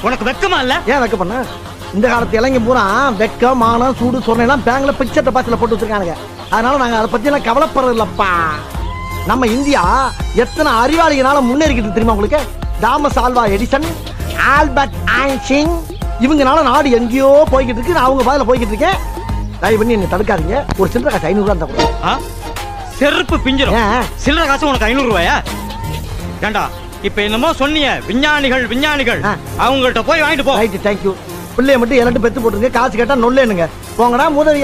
உனக்கு வெக்கமா இல்ல ஏன் வைக்க பண்ண இந்த காலத்து இளைஞ பூரா வெக்கம் மானம் சூடு சொன்னெல்லாம் பேங்க்ல பிக்சர் டெபாசிட்ல போட்டு வச்சிருக்கானுங்க அதனால நாங்க அதை பத்தி எல்லாம் கவலைப்படுறது இல்லப்பா நம்ம இந்தியா எத்தனை அறிவாளிகளால முன்னேறிக்கிட்டு இருக்கு தெரியுமா உங்களுக்கு Thomas Alva Edison Albert Einstein இவங்கனால நாடு எங்கேயோ போய்கிட்டு இருக்கு நான் அவங்க பாதையில போய்கிட்டு இருக்கேன் தயவு பண்ணி என்ன தடுக்காதீங்க ஒரு சில்லறை காசு ஐநூறு ரூபா இருந்தா கூட ஆ? செருப்பு பிஞ்சிரும் ஏன்? சில்லற காசு உனக்கு ஐநூறு ரூபாயா ஏண்டா இப்ப என்னமோ சொன்னிய விஞ்ஞானிகள் விஞ்ஞானிகள் ஆ. அவங்கள்ட்ட போய் வாங்கிட்டு போ ரைட் தேங்க்யூ பிள்ளைய மட்டும் இரண்டு பெத்து போட்டுருங்க காசு கேட்டா நொல்லேனுங்க போங்கடா முதல்